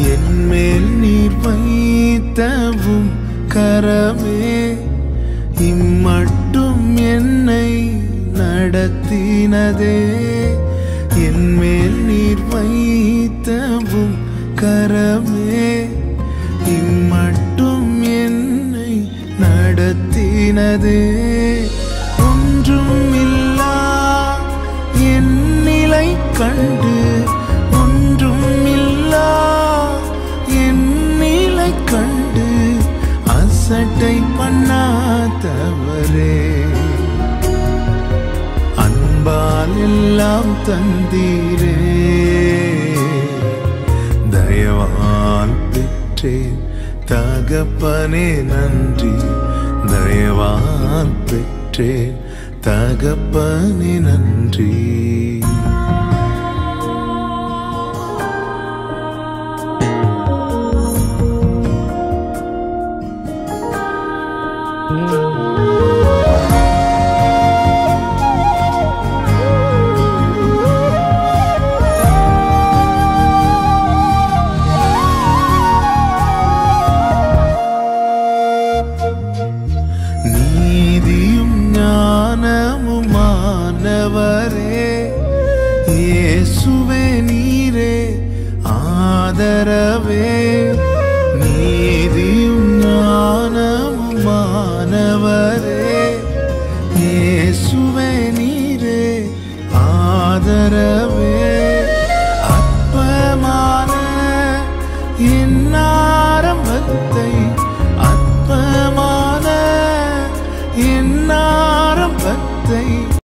என்மேல் நீர் வைத்தவும் கரமே இம்மட்டும் என்னை நடத்தினதே என்மேல் நீர் வைத்தவும் கரமே இம்மட்டும் என்னை நடத்தினதே ஒன்றும் இல்லா என் நிலை கண்டு ஒன்றும் இல்லா என் நிலை கண்டு அசட்டை பண்ணாதவரே அன்பால் எல்லாம் தந்தீரே தயவால் பெற்றேன் தகப்பனே நன்றி தயவால் பெற்றேன் தகப்பனே நன்றி நீதியும் ஞானமுமானவரே இயேசுவே நீரே ஆதரவே நீதியும் ஞானமுமானவரே இயேசுவே நீரே ஆதரவே அற்பமான என் ஆரம்பத்தை அற்பமான என்